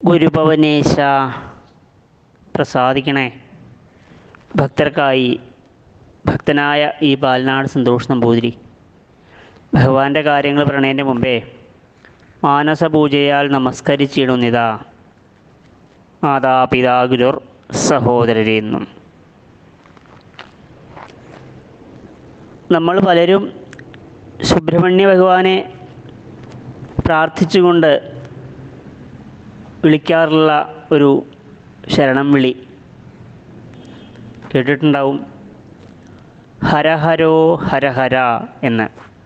ഗുരുഭവനേശ പ്രസാദിക്കണേ ഭക്തർക്കായി ഭക്തനായ ഈ ബാലനാട് സന്തോഷ് നമ്പൂതിരി ഭഗവാന്റെ കാര്യങ്ങൾ പറയണതിൻ്റെ മുമ്പേ മാനസപൂജയാൽ നമസ്കരിച്ചിടുന്നിതാ മാതാപിതാ ഗുരുർ സഹോദരരെന്നും നമ്മൾ പലരും സുബ്രഹ്മണ്യ ഭഗവാനെ പ്രാർത്ഥിച്ചുകൊണ്ട് വിളിക്കാറുള്ള ഒരു ശരണം വിളി കേട്ടിട്ടുണ്ടാവും ഹരഹരോ ഹരഹര എന്ന്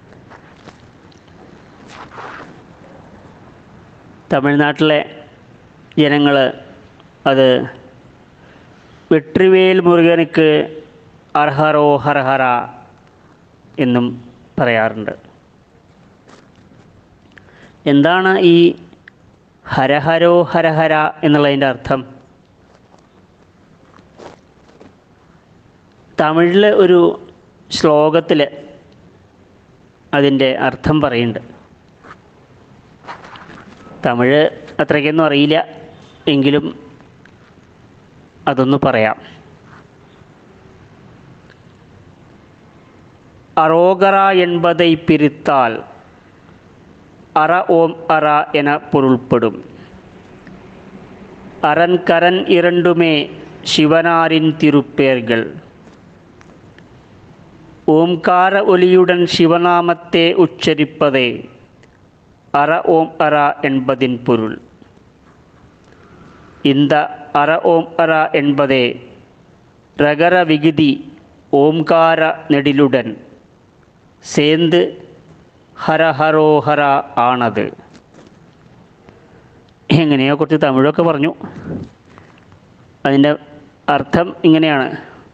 തമിഴ്നാട്ടിലെ ജനങ്ങൾ അത് വെട്രിവേൽ മുരുകനുക്ക് അർഹരോ ഹരഹര എന്നും പറയാറുണ്ട് എന്താണ് ഈ ഹരഹരോ ഹരഹര എന്നുള്ളതിൻ്റെ അർത്ഥം തമിഴിൽ ഒരു ശ്ലോകത്തിൽ അതിൻ്റെ അർത്ഥം പറയുന്നുണ്ട് തമിഴ് അത്രയ്ക്കൊന്നും അറിയില്ല എങ്കിലും അതൊന്ന് പറയാം അറോഗറ என்பதை பிரித்தால் அற ஓம் அற என பொருள்படும் அரண் கரன் இரண்டுமே சிவனாரின் திருப்பேர்கள் ஓம்கார ஒலியுடன் சிவநாமத்தே உச்சரிப்பதே அற ஓம் அற என்பதின் பொருள் இந்த அற ஓம் அற என்பதே ரகர விகுதி ஓம்கார நெடிலுடன் சேர்ந்து ഹരഹരോഹര ആണത് എങ്ങനെയോ കുറച്ച് തമിഴൊക്കെ പറഞ്ഞു അതിൻ്റെ അർത്ഥം ഇങ്ങനെയാണ്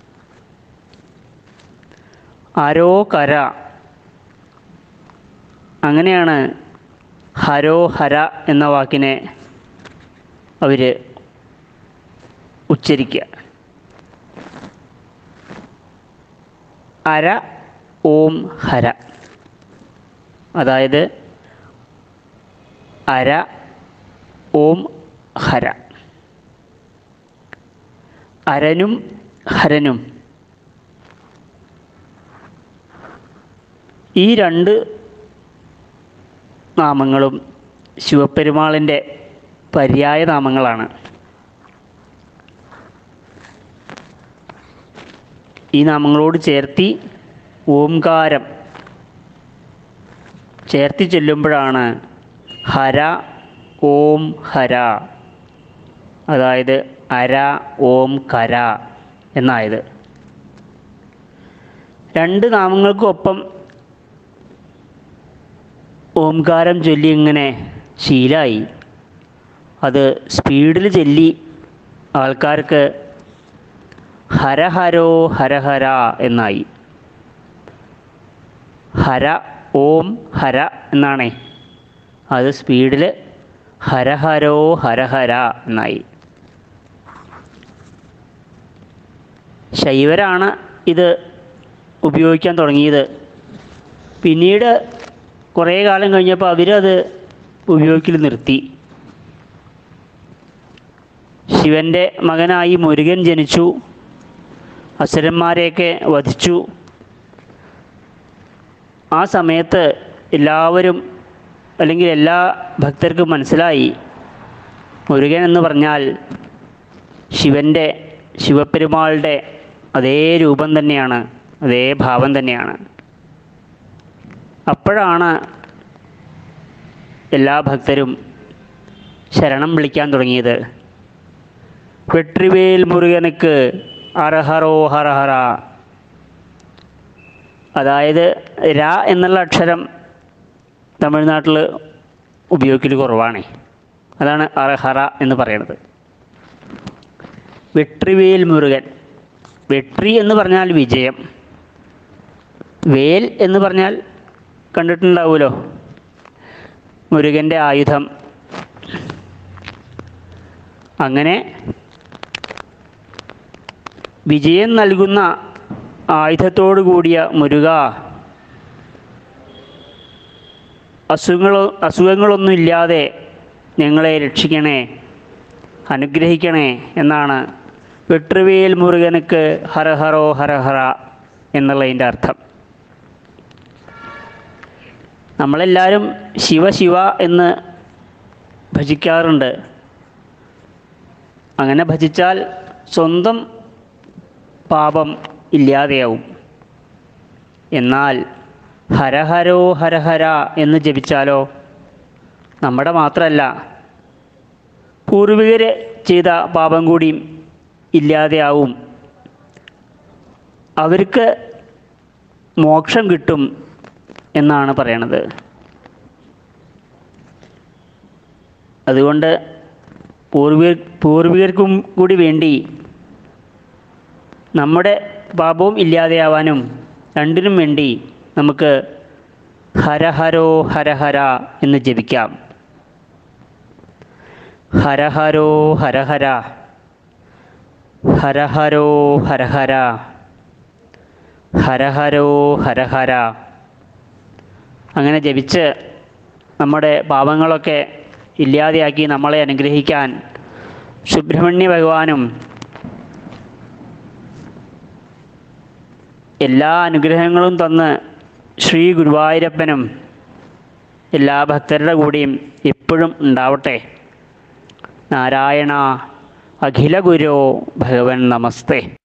അരോ കര അങ്ങനെയാണ് ഹരോ ഹര എന്ന വാക്കിനെ അവർ ഉച്ചരിക്കുക അര ഓം ഹര അതായത് അര ഓം ഹര അരനും ഹരനും ഈ രണ്ട് നാമങ്ങളും ശിവപെരുമാളിൻ്റെ പര്യായ നാമങ്ങളാണ് ഈ നാമങ്ങളോട് ചേർത്തി ഓംകാരം ചേർത്തി ചെല്ലുമ്പോഴാണ് ഹര ഓം ഹര അതായത് അര ഓം കര എന്നായത് രണ്ട് നാമങ്ങൾക്കൊപ്പം ഓംകാരം ചൊല്ലി ഇങ്ങനെ ശീലായി അത് സ്പീഡിൽ ചൊല്ലി ആൾക്കാർക്ക് ഹരഹരോ ഹരഹര എന്നായി ഹര ഓം ഹര എന്നാണേ അത് സ്പീഡിൽ ഹരഹരോ ഹരഹര എന്നായി ശൈവരാണ് ഇത് ഉപയോഗിക്കാൻ തുടങ്ങിയത് പിന്നീട് കുറേ കാലം കഴിഞ്ഞപ്പോൾ അവരത് ഉപയോഗിക്കൽ നിർത്തി ശിവൻ്റെ മകനായി മുരുകൻ ജനിച്ചു അസുരന്മാരെയൊക്കെ വധിച്ചു ആ സമയത്ത് എല്ലാവരും അല്ലെങ്കിൽ എല്ലാ ഭക്തർക്കും മനസ്സിലായി മുരുകൻ എന്ന് പറഞ്ഞാൽ ശിവൻ്റെ ശിവപെരുമാളുടെ അതേ രൂപം തന്നെയാണ് അതേ ഭാവം തന്നെയാണ് അപ്പോഴാണ് എല്ലാ ഭക്തരും ശരണം വിളിക്കാൻ തുടങ്ങിയത് വെട്രിവേൽ മുരുകനുക്ക് അരഹറോ ഹരഹറ അതായത് ര എന്നുള്ള അക്ഷരം തമിഴ്നാട്ടിൽ ഉപയോഗിക്കൽ കുറവാണ് അതാണ് അർഹറ എന്ന് പറയുന്നത് വെട്രിവേൽ മുരുകൻ വെട്രി എന്ന് പറഞ്ഞാൽ വിജയം വേൽ എന്ന് പറഞ്ഞാൽ കണ്ടിട്ടുണ്ടാവുമല്ലോ മുരുകൻ്റെ ആയുധം അങ്ങനെ വിജയം നൽകുന്ന ആയുധത്തോടു കൂടിയ മുരുക അസുഖങ്ങളോ അസുഖങ്ങളൊന്നും ഇല്ലാതെ ഞങ്ങളെ രക്ഷിക്കണേ അനുഗ്രഹിക്കണേ എന്നാണ് വെട്ടുവേൽ മുരുകനുക്ക് ഹരഹറോ ഹരഹര എന്നുള്ളതിൻ്റെ അർത്ഥം നമ്മളെല്ലാവരും ശിവ ശിവ എന്ന് ഭജിക്കാറുണ്ട് അങ്ങനെ ഭജിച്ചാൽ സ്വന്തം പാപം ഇല്ലാതെയാവും എന്നാൽ ഹരഹരോ ഹരഹര എന്ന് ജപിച്ചാലോ നമ്മുടെ മാത്രമല്ല പൂർവികർ ചെയ്ത പാപം കൂടിയും ഇല്ലാതെയാവും അവർക്ക് മോക്ഷം കിട്ടും എന്നാണ് പറയണത് അതുകൊണ്ട് പൂർവികർ പൂർവികർക്കും കൂടി വേണ്ടി നമ്മുടെ പാപവും ഇല്ലാതെയാവാനും രണ്ടിനും വേണ്ടി നമുക്ക് ഹരഹരോ ഹരഹര എന്ന് ജപിക്കാം ഹരഹരോ ഹരഹര ഹരഹരോ ഹരഹര ഹരഹരോ ഹരഹര അങ്ങനെ ജപിച്ച് നമ്മുടെ പാപങ്ങളൊക്കെ ഇല്ലാതെയാക്കി നമ്മളെ അനുഗ്രഹിക്കാൻ സുബ്രഹ്മണ്യ ഭഗവാനും എല്ലാ അനുഗ്രഹങ്ങളും തന്ന് ശ്രീ ഗുരുവായൂരപ്പനും എല്ലാ ഭക്തരുടെ കൂടെയും എപ്പോഴും ഉണ്ടാവട്ടെ നാരായണ അഖില ഗുരോ ഭഗവൻ നമസ്തേ